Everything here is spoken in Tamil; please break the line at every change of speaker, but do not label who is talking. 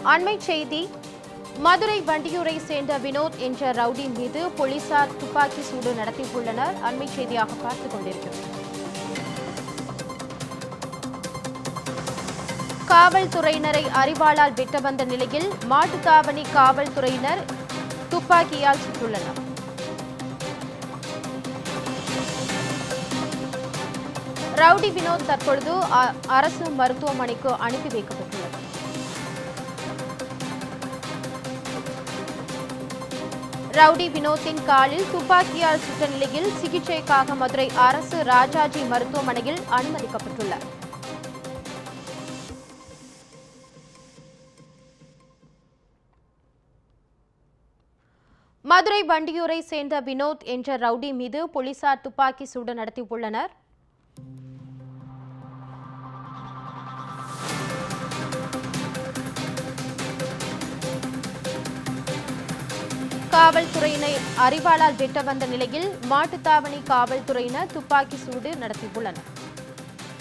அண்மை செய்தி மதுரை வண்டியூரை சேர்ந்த வினோத் என்ற ரவுடி மீது போலீசார் துப்பாக்கி சூடு நடத்தியுள்ளனர் அண்மை செய்தியாக பார்த்துக் கொண்டிருக்கிறோம் காவல்துறையினரை அறிவாளால் வெட்ட வந்த நிலையில் மாட்டுத்தாவணி காவல்துறையினர் துப்பாக்கியால் சுட்டுள்ளனர் ரவுடி வினோத் தற்பொழுது அ- அரசு மருத்துவமனைக்கு அனுப்பி வைக்கப்பட்டுள்ளது ரவுடி வினோத்தின் காலில் துப்பாக்கியால் சுட்ட நிலையில் சிகிச்சைக்காக மதுரை அரசு ராஜாஜி மருத்துவமனையில் அனுமதிக்கப்பட்டுள்ளார் மதுரை வண்டியூரை சேர்ந்த வினோத் என்ற ரவுடி மீது போலீசார் துப்பாக்கி சூடு நடத்தியுள்ளனர் காவல்துறையினை அறிவாளால் வெட்ட வந்த நிலையில் மாட்டுத்தாவணி காவல்துறையினர் துப்பாக்கி சூடு நடத்தியுள்ளனர்